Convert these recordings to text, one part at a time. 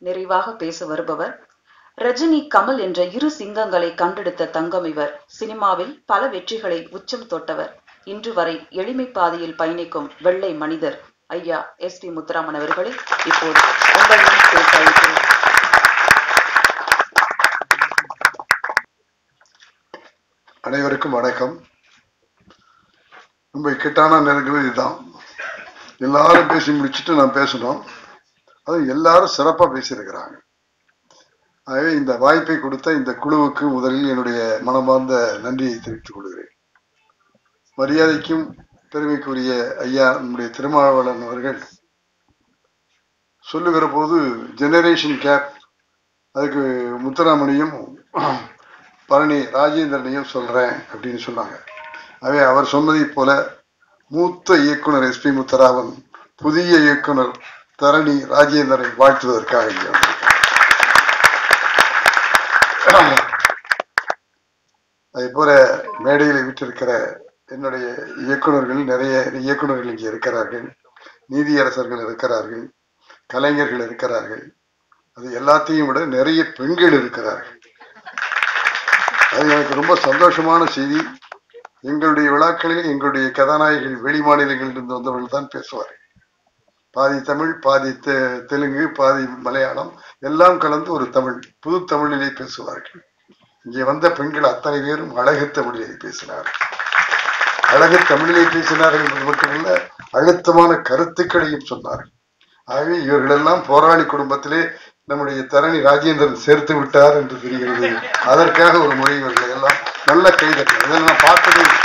நிறைவாக பேச வருபவர் ரஜினி கமல் என்ற இரு சிங்கங்களை கண்டெடுத்த தங்கம் இவர் சினிமாவில் பல வெற்றிகளை உச்சம் தொட்டவர் இன்று வரை எளிமை பாதையில் பயணிக்கும் வெள்ளை மனிதர் ஐயா எஸ் பி முத்துராமன் அவர்களே இப்போது உங்கள் முன் பேச அழைக்கிறேன் அனைவருக்கும் வணக்கம் ரொம்ப இக்கட்டான நேரங்கள் இதுதான் எல்லாரும் பேசி முடிச்சுட்டு நான் பேசணும் அது எல்லாரும் சிறப்பா பேசியிருக்கிறாங்க ஆகவே இந்த வாய்ப்பை கொடுத்த இந்த குழுவுக்கு முதலில் என்னுடைய மனமார்ந்த நன்றியை தெரிவித்துக் கொள்கிறேன் மரியாதைக்கும் பெருமைக்குரிய ஐயா நம்முடைய திருமாவளவன் அவர்கள் சொல்லுகிற போது ஜெனரேஷன் கேப் அதுக்கு முத்துராமணியும் பழனி ராஜேந்திரனையும் சொல்றேன் அப்படின்னு சொன்னாங்க அவே அவர் சொன்னதைப் போல மூத்த இயக்குனர் எஸ் பி முத்தராவன் புதிய இயக்குனர் தரணி ராஜேந்திரனை வாழ்த்துவதற்காக இங்கே வந்திருக்கிறார். அதே போல மேடையில் விட்டிருக்கிற என்னுடைய இயக்குனர்கள் நிறைய இயக்குனர்கள் இங்கே இருக்கிறார்கள் நீதியரசர்கள் இருக்கிறார்கள் கலைஞர்கள் இருக்கிறார்கள் அது எல்லாத்தையும் விட நிறைய பெண்கள் இருக்கிறார்கள் அது எனக்கு ரொம்ப சந்தோஷமான செய்தி எங்களுடைய விழாக்களில் எங்களுடைய கதாநாயகிகள் வெளி மாநிலங்களில் இருந்து வந்தவர்கள் தான் பேசுவார்கள் பாதி தமிழ் பாதி தெ- தெலுங்கு பாதி மலையாளம் எல்லாம் கலந்து ஒரு தமிழ் புது தமிழிலே பேசுவார்கள் இங்கே வந்த பெண்கள் அத்தனை பேரும் அழகு தமிழிலே பேசினார்கள் அழகு தமிழிலே பேசினார்கள் என்பது மட்டுமல்ல அழுத்தமான கருத்துக்களையும் சொன்னார்கள் ஆகவே இவர்களெல்லாம் போராளி குடும்பத்திலே நம்முடைய தரணி ராஜேந்திரன் சேர்த்து விட்டார் என்று தெரிகிறது அதற்காக ஒரு முறை இவர்களை எல்லாம் நல்ல கைதட்டல் இதெல்லாம் நான் பார்த்ததே இல்லை.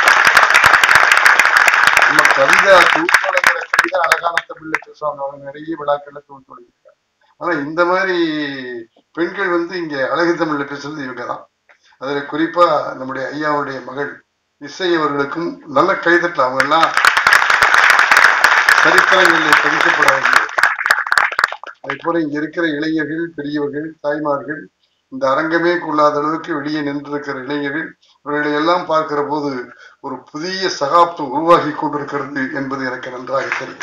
நம்ம கவிதா தூக்கலங்கிற கவிதா அழகான தமிழ்ல பேசுவாங்க அவங்க நிறைய விழாக்கள்ல தூள் தொடங்கியிருக்காங்க ஆனா இந்த மாதிரி பெண்கள் வந்து இங்க அழகு தமிழ்ல பேசுறது இவங்க தான் அதுல குறிப்பா நம்முடைய ஐயாவுடைய மகள் இசை அவர்களுக்கும் நல்ல கைதட்டல் அவங்க எல்லாம் சரித்திரங்களில் பதிக்கப்பட வேண்டியது அதே போல இங்க இருக்கிற இளைஞர்கள் பெரியவர்கள் தாய்மார்கள் இந்த அரங்கமே கொள்ளாத அளவுக்கு வெளியே நின்றிருக்கிற இளைஞர்கள் இவர்களை எல்லாம் பார்க்கிற போது ஒரு புதிய சகாப்தம் உருவாகி கொண்டிருக்கிறது என்பது எனக்கு நன்றாக தெரியும்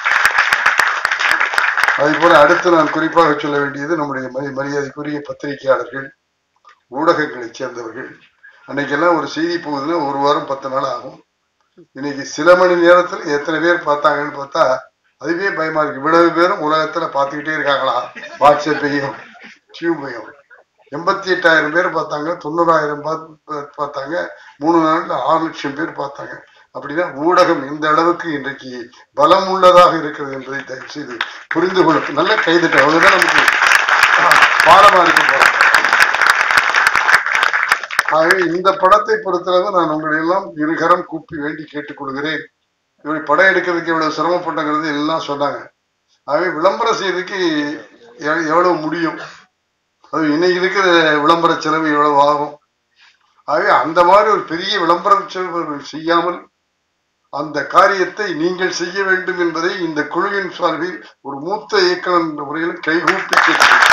அதே போல அடுத்து நான் குறிப்பாக சொல்ல வேண்டியது நம்முடைய மரி- மரியாதைக்குரிய பத்திரிகையாளர்கள் ஊடகங்களைச் சேர்ந்தவர்கள் அன்னைக்கெல்லாம் ஒரு செய்தி போகுதுன்னா ஒரு வாரம் பத்து நாள் ஆகும் இன்னைக்கு சில மணி நேரத்துல எத்தனை பேர் பார்த்தாங்கன்னு பார்த்தா அதுவே பயமா இருக்கு இவ்வளவு பேரும் உலகத்துல பார்த்துக்கிட்டே இருக்காங்களா வாட்ஸ்அப்பையும் டியூபையும் எண்பத்தி எட்டாயிரம் பேர் பார்த்தாங்க தொண்ணூறாயிரம் பார்த்து- பார்த்தாங்க மூணு நாள்ல ஆறு லட்சம் பேர் பார்த்தாங்க அப்படின்னா ஊடகம் எந்த அளவுக்கு இன்றைக்கு பலம் உள்ளதாக இருக்கிறது என்பதை தயவு செய்து புரிந்து கொள்ள நல்ல கைதட்ட அவ்வளவுதான் நமக்கு பாடமா இருக்க போறோம் ஆகவே இந்த படத்தை பொறுத்தளவு நான் உங்களை எல்லாம் இருகரம் கூப்பி வேண்டி கேட்டுக்கொள்கிறேன் இப்படி படம் எடுக்கிறதுக்கு எவ்வளவு சிரமப்பட்டங்கிறது எல்லாம் சொன்னாங்க ஆகவே விளம்பரம் செய்யறதுக்கு எவ்- எவ்வளவு முடியும் அது இன்னைக்கு இருக்கிற விளம்பர செலவு எவ்வளவு ஆகும் ஆகவே அந்த மாதிரி ஒரு பெரிய விளம்பர செலவு செய்யாமல் அந்த காரியத்தை நீங்கள் செய்ய வேண்டும் என்பதை இந்த குழுவின் சார்பில் ஒரு மூத்த இயக்குனர் என்ற முறையில் கைகூப்பி கேட்கிறேன்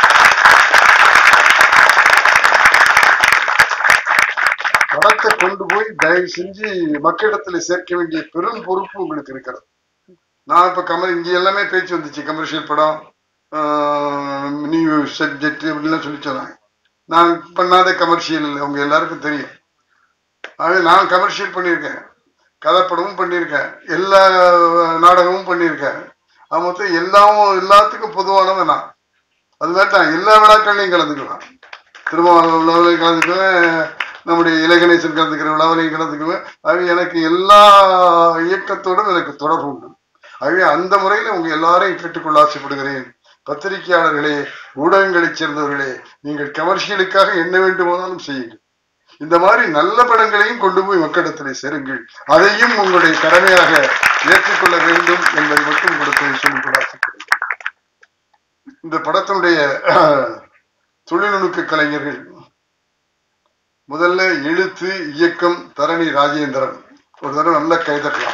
படத்தை கொண்டு போய் தயவு செஞ்சு மக்களிடத்துல சேர்க்க வேண்டிய பெரும் பொறுப்பு உங்களுக்கு இருக்கிறது நான் இப்ப கமல் இங்க எல்லாமே பேச்சு வந்துச்சு கமர்ஷியல் படம் நியூ சப்ஜெக்ட் அப்படின்லாம் சொல்லி சொன்னாங்க நான் பண்ணாத கமர்ஷியல் அவங்க எல்லாருக்கும் தெரியும் ஆகவே நான் கமர்ஷியல் பண்ணியிருக்கேன் கதைப்படமும் பண்ணியிருக்கேன் எல்லா நாடகமும் பண்ணியிருக்கேன் அது மொத்தம் எல்லாமும் எல்லாத்துக்கும் பொதுவானவன் நான் அது மாதிரி தான் எல்லா விழாக்கள்லையும் கலந்துக்குவேன் திருமாவளவன் விழாவிலையும் கலந்துக்குவேன் நம்முடைய இலகணேசன் கலந்துக்கிற விழாவிலையும் கலந்துக்குவேன் ஆகவே எனக்கு எல்லா இயக்கத்தோடும் எனக்கு தொடர்பு உண்டு ஆகவே அந்த முறையில் உங்க எல்லாரையும் கேட்டுக்கொள்ள ஆசைப்படுகிறேன் பத்திரிகையாளர்களே ஊடகங்களைச் சேர்ந்தவர்களே நீங்கள் கமர்ஷியலுக்காக என்ன வேண்டுமானாலும் செய்யுங்கள் இந்த மாதிரி நல்ல படங்களையும் கொண்டு போய் மக்களிடத்திலே சேருங்கள் அதையும் உங்களுடைய கடமையாக ஏற்றுக்கொள்ள வேண்டும் என்பதை மட்டும் உங்களுக்கு சொல்லிக்கொள்ள ஆசைப்படுகிறேன் இந்த படத்தினுடைய தொழில்நுட்ப கலைஞர்கள் முதல்ல எழுத்து இயக்கம் தரணி ராஜேந்திரன் ஒரு தடவை நல்ல கைதட்டலாம்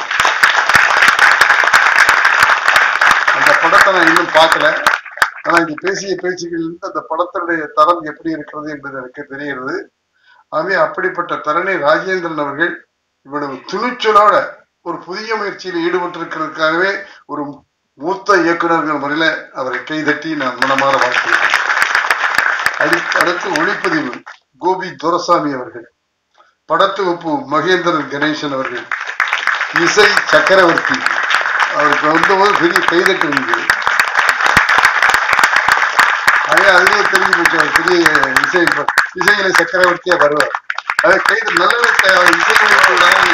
அந்த படத்தை நான் இன்னும் பார்க்கல ஆனா இங்க பேசிய பேச்சுகள் அந்த படத்தினுடைய தரம் எப்படி இருக்கிறது என்பது எனக்கு தெரிகிறது ஆகவே அப்படிப்பட்ட தரணி ராஜேந்திரன் அவர்கள் இவ்வளவு துணிச்சலோட ஒரு புதிய முயற்சியில் ஈடுபட்டிருக்கிறதுக்காகவே ஒரு மூத்த இயக்குநர்கள் முறையில அவரை கைதட்டி நான் மனமாற வாழ்த்துகிறேன் அடி அடுத்து ஒளிப்பதிவு கோபி துரசாமி அவர்கள் படத்தொகுப்பு மகேந்திரன் கணேசன் அவர்கள் இசை சக்கரவர்த்தி அவருக்கு வந்தபோது பெரிய கைதட்டு இருந்தது அதே அதுலயே தெரிஞ்சு போச்சு அவர் பெரிய இசை இசையில சக்கரவர்த்தியா வருவார் அது கைது நல்ல இசை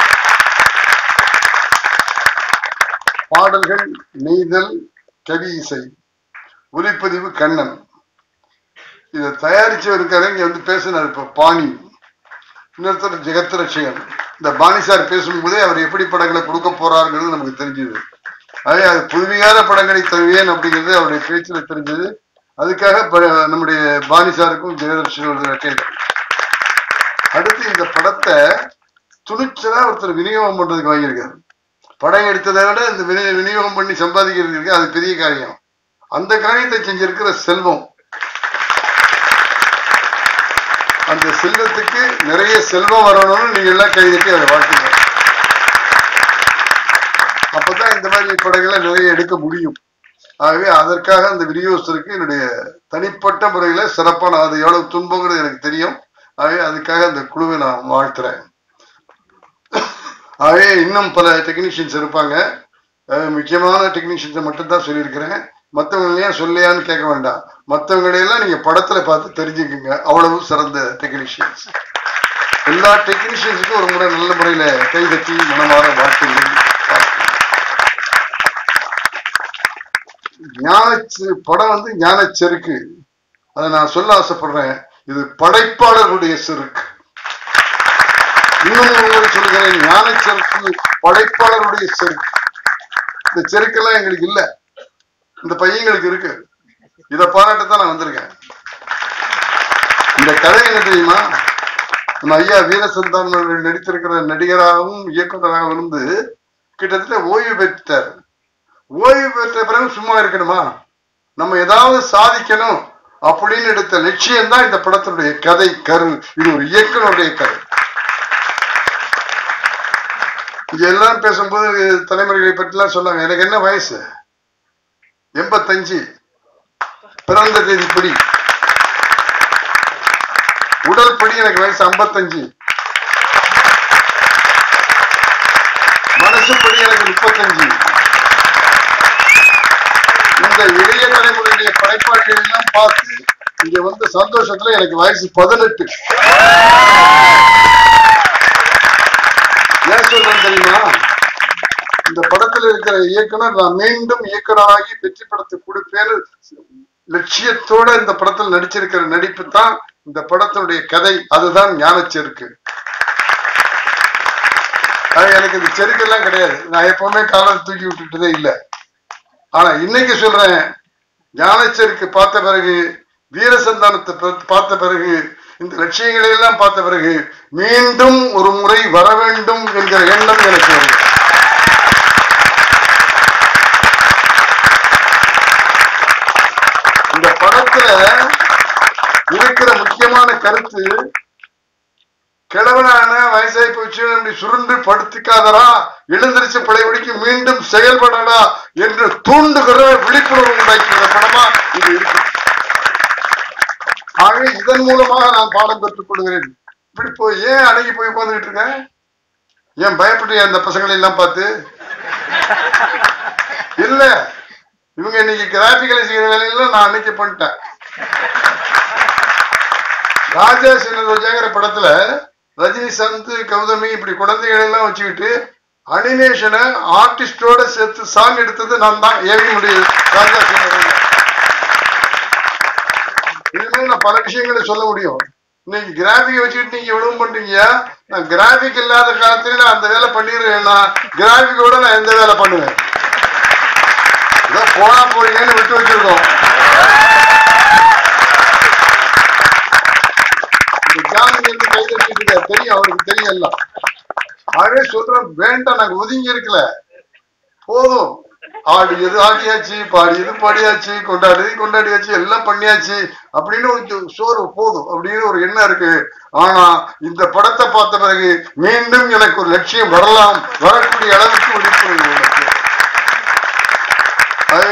பாடல்கள் நெய்தல் கவி இசை ஒலிப்பதிவு கண்ணன் இதை தயாரிச்சவர் இருக்காரு இங்க வந்து பேசினார் இப்ப பாணி இன்னொருத்தர் ஜெகத் ரட்சகன் இந்த பாணி சார் பேசும்போதே அவர் எப்படி படங்களை கொடுக்க போறாருங்கிறது நமக்கு தெரிஞ்சது அதே அது புதுமையான படங்களை தருவேன் அப்படிங்கிறது அவருடைய பேச்சுல தெரிஞ்சது அதுக்காக ப- நம்முடைய பாணி சாருக்கும் ஜெகதர்ஷன் அடுத்து இந்த படத்தை துணிச்சலா ஒருத்தர் விநியோகம் பண்றதுக்கு வாங்கியிருக்காரு படம் எடுத்ததை விட இந்த வினி- விநியோகம் பண்ணி சம்பாதிக்கிறது இருக்கு அது பெரிய காரியம் அந்த காரியத்தை செஞ்சிருக்கிற செல்வம் அந்த செல்வத்துக்கு நிறைய செல்வம் வரணும்னு நீங்க எல்லாம் கைதட்டி அதை வாழ்த்துங்க அப்பதான் இந்த மாதிரி படங்களை நிறைய எடுக்க முடியும் ஆகவே அதற்காக அந்த விநியோகஸ்தருக்கு என்னுடைய தனிப்பட்ட முறையில சிறப்பான அது எவ்வளவு துன்பங்கிறது எனக்கு தெரியும் ஆகவே அதுக்காக அந்த குழுவை நான் வாழ்த்துறேன் ஆகவே இன்னும் பல டெக்னீஷியன்ஸ் இருப்பாங்க அஹ் முக்கியமான டெக்னீஷியன்ஸை மட்டும் தான் சொல்லியிருக்கிறேன் மற்றவங்களையும் சொல்லையான்னு கேட்க வேண்டாம் மற்றவங்களையெல்லாம் நீங்க படத்துல பார்த்து தெரிஞ்சுக்குங்க அவ்வளவு சிறந்த டெக்னீஷியன்ஸ் எல்லா டெக்னீஷியன்ஸுக்கும் ஒரு முறை நல்ல முறையில கைதட்டி மனமாற வாழ்த்துங்கள் ஞான படம் வந்து ஞான செருக்கு அதை நான் சொல்ல ஆசைப்படுறேன் இது படைப்பாளர்களுடைய செருக்கு இன்னும் ஒரு முறை சொல்கிறேன் ஞான செருக்கு படைப்பாளருடைய செருக்கு இந்த செருக்கெல்லாம் எங்களுக்கு இல்ல இந்த பையங்களுக்கு இருக்கு இத பாராட்டத்தான் நான் வந்திருக்கேன் இந்த கதை என்ன தெரியுமா நம்ம ஐயா வீரசந்தானம் அவர்கள் நடித்திருக்கிற நடிகராகவும் இயக்குனராகவும் இருந்து கிட்டத்தட்ட ஓய்வு பெற்றார் ஓய்வு பெற்ற பிறகு சும்மா இருக்கணுமா நம்ம ஏதாவது சாதிக்கணும் அப்படின்னு எடுத்த லட்சியம் தான் இந்த படத்தினுடைய கதை கரு இது ஒரு இயக்குனருடைய கதை இங்க எல்லாம் பேசும்போது தலைமுறைகளை பற்றிலாம் சொன்னாங்க எனக்கு என்ன வயசு எண்பத்தஞ்சு பிறந்த தேதிப்படி உடல் படி எனக்கு வயசு ஐம்பத்தஞ்சு மனசுப்படி எனக்கு முப்பத்தஞ்சு இந்த இளைய தலைமுறையுடைய படைப்பாளிகள் எல்லாம் பார்த்து இங்க வந்த சந்தோஷத்துல எனக்கு வயசு பதினெட்டு ஏன் சொல்றேன் தெரியுமா இந்த படத்துல இருக்கிற இயக்குனர் நான் மீண்டும் இயக்குனராகி வெற்றி படத்தை கொடுப்பேன்னு லட்சியத்தோட இந்த படத்தில் நடிச்சிருக்கிற நடிப்பு தான் இந்த படத்தினுடைய கதை அதுதான் ஞானச்செருக்கு அது எனக்கு இந்த செருக்கெல்லாம் கிடையாது நான் எப்பவுமே காலம் தூக்கி விட்டுட்டதே இல்லை ஆனா இன்னைக்கு சொல்றேன் ஞானச்செருக்கு பார்த்த பிறகு வீரசந்தானத்தை பா- பார்த்த பிறகு இந்த லட்சியங்களை எல்லாம் பார்த்த பிறகு மீண்டும் ஒரு முறை வர வேண்டும் என்கிற எண்ணம் எனக்கு வருது இந்த படத்துல இருக்கிற முக்கியமான கருத்து கிழவனான வயசாகி போச்சு அப்படி சுருண்டு படுத்திக்காதரா எழுந்திருச்சு பழையபடிக்கு மீண்டும் செயல்படடா என்று தூண்டுகிற விழிப்புணர்வு உண்டாக்கிற படமா இது இருக்கு ஆக இதன் மூலமாக நான் பாடம் கற்றுக் கொள்கிறேன் இப்படி போய் ஏன் அடங்கி போய் உட்கார்ந்துகிட்டு இருக்கேன் ஏன் பயப்பட்டு அந்த பசங்களை எல்லாம் பார்த்து இல்ல இவங்க இன்னைக்கு கிராபிக்கலை செய்யற வேலையெல்லாம் நான் அன்னைக்கு பண்ணிட்டேன் ராஜா சின்ன ரோஜாங்கிற படத்துல ரஜினிகாந்த் கௌதமி இப்படி குழந்தைகளை எல்லாம் வச்சுக்கிட்டு அனிமேஷனை ஆர்டிஸ்டோட சேர்த்து சாங் எடுத்தது நான் தான் ஏவி முடியுது ராஜா சின்ன ரோஜா இனிமேல் நான் பல விஷயங்களை சொல்ல முடியும் இன்னைக்கு கிராபிக் வச்சுக்கிட்டு நீங்க இவ்வளவு பண்றீங்க நான் கிராபிக் இல்லாத காலத்துல நான் அந்த வேலை பண்ணிடுறேன்னா கிராபிக்கோட நான் எந்த வேலை பண்ணுவேன் ஏதோ போனா போறீங்கன்னு விட்டு வச்சிருக்கோம் இந்த ஜாமீன் இருந்து கை தட்டிட்டு இருக்காரு. தெரியும் அவருக்கு தெரியும் எல்லாம் ஆகவே சொல்றேன் வேண்டாம் நாங்க ஒதுங்கி இருக்கல போதும் ஆடியது ஆடியாச்சு பாடியது பாடியாச்சு கொண்டாடியது கொண்டாடியாச்சு எல்லாம் பண்ணியாச்சு அப்படின்னு ஒரு சோறு போதும் அப்படின்னு ஒரு எண்ணம் இருக்கு ஆனா இந்த படத்தை பார்த்த பிறகு மீண்டும் எனக்கு ஒரு லட்சியம் வரலாம் வரக்கூடிய அளவுக்கு விழிப்புணர்வு எனக்கு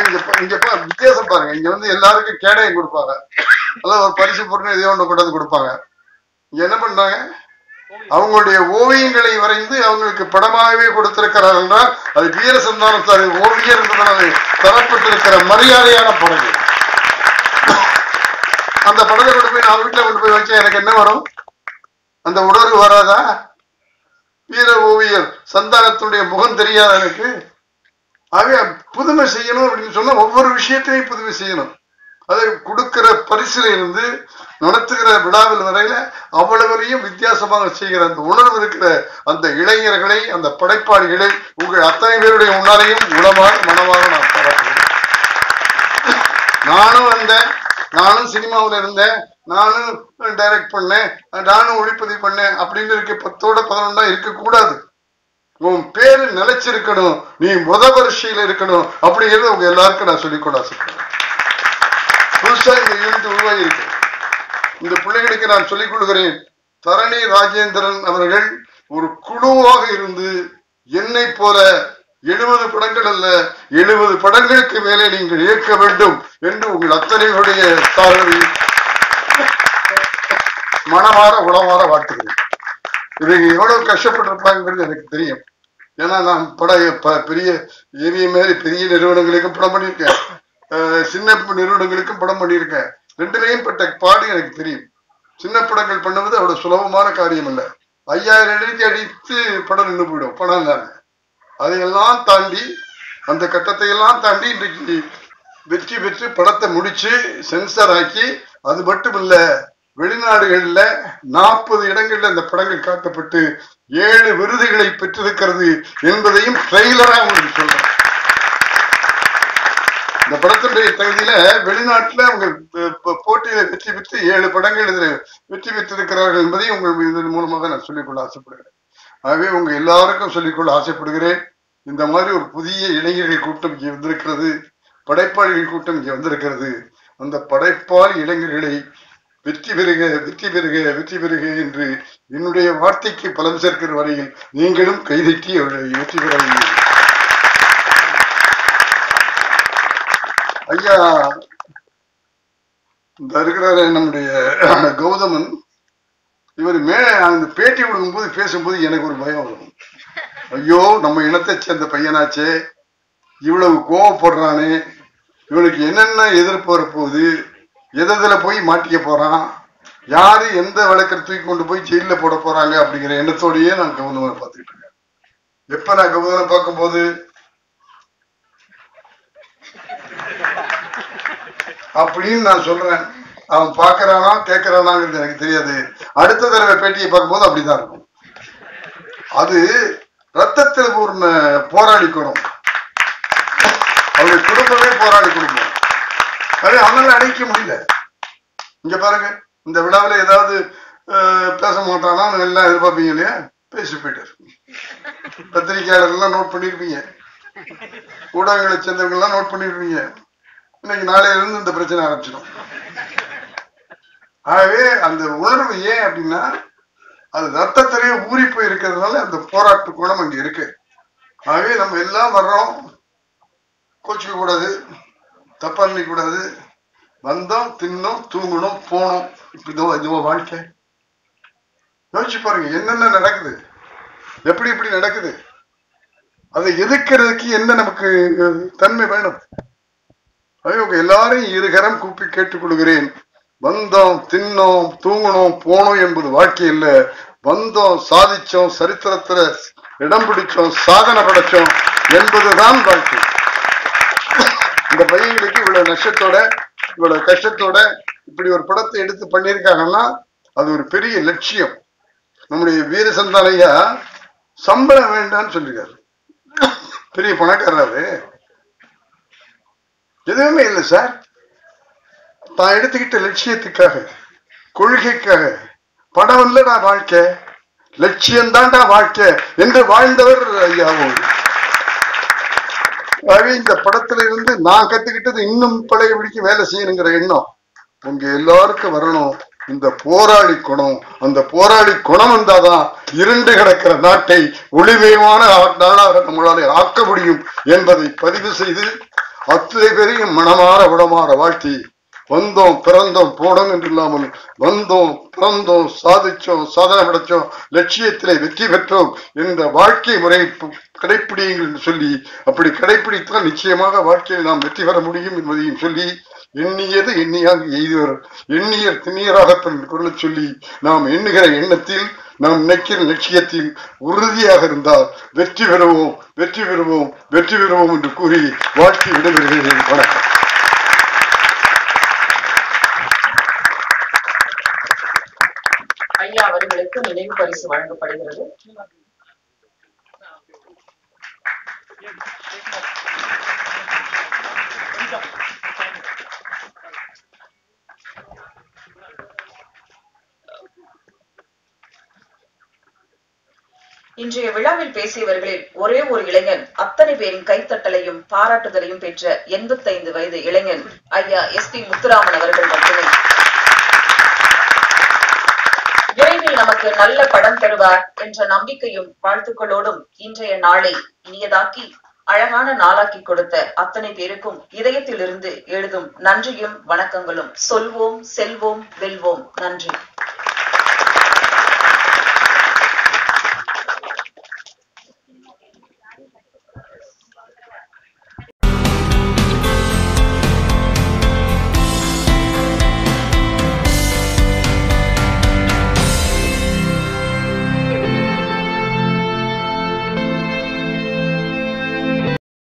இங்க பா- இங்க பா வித்தியாசம் பாருங்க இங்க வந்து எல்லாருக்கும் கேடயம் கொடுப்பாங்க அதாவது ஒரு பரிசு பொருள் எதையோ ஒண்ணு கொண்டு வந்து கொடுப்பாங்க இங்க என்ன பண்றாங்க அவங்களுடைய ஓவியங்களை வரைந்து அவங்களுக்கு படமாகவே கொடுத்திருக்கிறார்கள் என்றால் அது வீர சந்தானம் சார் ஓவியர் என்பதனால் தரப்பட்டிருக்கிற மரியாதையான படங்கள் அந்த படத்தை கொண்டு போய் நான் வீட்டுல கொண்டு போய் வச்சா எனக்கு என்ன வரும் அந்த உணர்வு வராதா வீர ஓவியர் சந்தானத்துடைய முகம் தெரியாத எனக்கு ஆக புதுமை செய்யணும் அப்படின்னு சொன்னா ஒவ்வொரு விஷயத்தையும் புதுமை செய்யணும் அதை கொடுக்கிற பரிசுல இருந்து நடத்துகிற விழாவில் வரையில அவ்வளவரையும் வித்தியாசமாக செய்கிற அந்த உணர்வு இருக்கிற அந்த இளைஞர்களை அந்த படைப்பாளிகளை உங்கள் அத்தனை பேருடைய முன்னாலேயும் உளமாக மனமாக நான் பாராட்டுகிறேன் நானும் வந்தேன் நானும் சினிமாவில் இருந்தேன் நானும் டைரக்ட் பண்ணேன் நானும் ஒளிப்பதிவு பண்ணேன் அப்படின்னு இருக்க பத்தோட பதினொன்னா இருக்கக்கூடாது உன் பேரு நிலைச்சிருக்கணும் நீ முத வரிசையில இருக்கணும் அப்படிங்கறத உங்க எல்லாருக்கும் நான் சொல்லிக்கொள்ள ஆசைப்படுறேன் புதுசா இந்த யூனிட் உருவாகி இருக்கு இந்த பிள்ளைகளுக்கு நான் சொல்லிக் கொள்கிறேன் தரணி ராஜேந்திரன் அவர்கள் ஒரு குழுவாக இருந்து என்னை போல எழுபது படங்கள் அல்ல எழுபது படங்களுக்கு மேலே நீங்கள் இயக்க வேண்டும் என்று உங்கள் அத்தனைகளுடைய தாழ்வை மனமாற உளமாற வாழ்த்துகிறேன் இவங்க எவ்வளவு கஷ்டப்பட்டிருப்பாங்கிறது எனக்கு தெரியும் ஏன்னா நான் பட ப- பெரிய ஏவிய மாதிரி பெரிய நிறுவனங்களுக்கும் படம் பண்ணியிருக்கேன் அஹ் சின்ன நிறுவனங்களுக்கும் படம் பண்ணியிருக்கேன் ரெண்டுலையும் பட்ட பாடு எனக்கு தெரியும் சின்ன படங்கள் பண்ணுவது அவ்வளவு சுலபமான காரியம் இல்லை ஐயாயிரம் எழுதி அடித்து படம் நின்று போயிடும் படம் தானே அதையெல்லாம் தாண்டி அந்த கட்டத்தை எல்லாம் தாண்டி இன்றைக்கு வெற்றி பெற்று படத்தை முடிச்சு சென்சார் ஆக்கி அது மட்டும் இல்ல வெளிநாடுகள்ல நாற்பது இடங்கள்ல இந்த படங்கள் காட்டப்பட்டு ஏழு விருதுகளை பெற்றிருக்கிறது என்பதையும் ட்ரெய்லரா உங்களுக்கு சொல்றேன் இந்த படத்தினுடைய தகுதியில வெளிநாட்டுல அவங்க ப- ப- போட்டியில வெற்றி பெற்று ஏழு படங்கள் இதுல வெற்றி பெற்றிருக்கிறார்கள் என்பதையும் உங்கள் இதன் மூலமாக நான் சொல்லிக்கொள்ள ஆசைப்படுகிறேன் ஆகவே உங்க எல்லாருக்கும் சொல்லிக்கொள்ள ஆசைப்படுகிறேன் இந்த மாதிரி ஒரு புதிய இளைஞர்கள் கூட்டம் இங்கே வந்திருக்கிறது படைப்பாளிகள் கூட்டம் இங்கே வந்திருக்கிறது அந்த படைப்பாளி இளைஞர்களை வெற்றி பெறுக வெற்றி பெறுக வெற்றி பெறுக என்று என்னுடைய வார்த்தைக்கு பலம் சேர்க்கிற வரையில் நீங்களும் கைதட்டி அவர்களை வெற்றி பெற வேண்டும். ஐயா இந்த இருக்கிறாரு நம்முடைய கௌதமன் இவர் மே அந்த பேட்டி கொடுக்கும்போது பேசும்போது எனக்கு ஒரு பயம் வரும் ஐயோ நம்ம இனத்தை சேர்ந்த பையனாச்சே இவ்வளவு கோவப்படுறானே இவனுக்கு என்னென்ன எதிர்ப்பு வரப்போகுது எதில் போய் மாட்டிக்க போறான் யாரு எந்த வழக்கை தூக்கி கொண்டு போய் ஜெயில போட போறாங்க அப்படிங்கிற எண்ணத்தோடயே நான் கௌதமனை பார்த்துக்கிட்டு இருக்கேன் எப்ப நான் கௌதமனை பார்க்கும்போது அப்படின்னு நான் சொல்றேன் அவன் பாக்குறானா கேட்கறானாங்கிறது எனக்கு தெரியாது அடுத்த தடவை பேட்டியை பார்க்கும்போது அப்படிதான் இருக்கும் அது ரத்தத்தில் ஊர்ன போராடி குணம் அவருடைய குடும்பமே போராடி குடும்பம் அது அவனால அடைக்க முடியல இங்க பாருங்க இந்த விழாவில் ஏதாவது அஹ், பேச மாட்டானா எல்லாம் எதிர்பார்ப்பீங்க இல்லையா பேசி போயிட்டாரு பத்திரிகையாளர்கள்லாம் நோட் பண்ணிருப்பீங்க ஊடகங்களை சேர்ந்தவங்க எல்லாம் நோட் பண்ணிருப்பீங்க இன்னைக்கு நாளையில இருந்து இந்த பிரச்சனை ஆரம்பிச்சிடும் ஆகவே அந்த உணர்வு ஏன் அப்படின்னா அது ரத்தத்திலேயே ஊறி போய் இருக்கிறதுனால அந்த போராட்ட குணம் அங்க இருக்கு ஆகவே நம்ம எல்லாம் வர்றோம் கோச்சிக்க கூடாது தப்பா நினைக்க கூடாது வந்தோம் தின்னோம் தூங்கணும் போனோம் இப்படிதான் இதுவா வாழ்க்கை யோசிச்சு பாருங்க என்னென்ன நடக்குது எப்படி இப்படி நடக்குது அதை எதிர்க்கிறதுக்கு என்ன நமக்கு அஹ், தன்மை வேணும் ஆகவே உங்க எல்லாரையும் இருகரம் கூப்பி கேட்டுக்கொள்கிறேன் வந்தோம் தின்னோம் தூங்கணும் போனோம் என்பது வாழ்க்கை இல்ல வந்தோம் சாதிச்சோம் சரித்திரத்துல இடம் பிடிச்சோம் சாதனை படைச்சோம் என்பதுதான் வாழ்க்கை இந்த பையன்களுக்கு இவ்வளவு நஷ்டத்தோட இவ்வளவு கஷ்டத்தோட இப்படி ஒரு படத்தை எடுத்து பண்ணியிருக்காங்கன்னா அது ஒரு பெரிய லட்சியம் நம்முடைய வீரசந்தானையா சம்பளம் வேண்டாம்னு சொல்லிருக்காரு பெரிய பணக்காரரு எதுவுமே இல்லை சார் தான் எடுத்துக்கிட்ட லட்சியத்துக்காக கொள்கைக்காக படம் இல்லடா வாழ்க்கை லட்சியம் தான்டா வாழ்க்கை என்று வாழ்ந்தவர் ஐயாவும் ஆகவே இந்த படத்துல இருந்து நான் கத்துக்கிட்டது இன்னும் பழையபடிக்கு வேலை செய்யணுங்கிற எண்ணம் உங்க எல்லாருக்கும் வரணும் இந்த போராளி குணம் அந்த போராளி குணம் வந்தாதான் இருண்டு கிடக்கிற நாட்டை ஒளிமயமான நாடாக நம்மளால ஆக்க முடியும் என்பதை பதிவு செய்து அத்தனை பேரையும் மனமாற உடமாற வாழ்த்தி வந்தோம் பிறந்தோம் போனோம் என்று இல்லாமல் வந்தோம் பிறந்தோம் சாதிச்சோம் சாதனை படைச்சோம் லட்சியத்திலே வெற்றி பெற்றோம் என்ற வாழ்க்கை முறை கடைப்பிடியுங்கள் என்று சொல்லி அப்படி கடைப்பிடித்தால் நிச்சயமாக வாழ்க்கையில் நாம் வெற்றி பெற முடியும் என்பதையும் சொல்லி எண்ணியது எண்ணியாக எய்துவர் எண்ணியர் திண்ணியராக தன் குரலை சொல்லி நாம் எண்ணுகிற எண்ணத்தில் நாம் நினைக்கிற லட்சியத்தில் உறுதியாக இருந்தால் வெற்றி பெறுவோம் வெற்றி பெறுவோம் வெற்றி பெறுவோம் என்று கூறி வாழ்க்கை விடைபெறுகிறேன் வணக்கம் ஐயா அவர்களுக்கு நினைவு பரிசு வழங்கப்படுகிறது இன்றைய விழாவில் பேசியவர்களில் ஒரே ஒரு இளைஞன் அத்தனை பேரின் கைத்தட்டலையும் பாராட்டுதலையும் பெற்ற எண்பத்தைந்து வயது இளைஞன் ஐயா எஸ் பி முத்துராமன் அவர்கள் மட்டுமே விரைவில் நமக்கு நல்ல படம் தருவார் என்ற நம்பிக்கையும் வாழ்த்துக்களோடும் இன்றைய நாளை இனியதாக்கி அழகான நாளாக்கி கொடுத்த அத்தனை பேருக்கும் இதயத்திலிருந்து எழுதும் நன்றியும் வணக்கங்களும் சொல்வோம் செல்வோம் வெல்வோம் நன்றி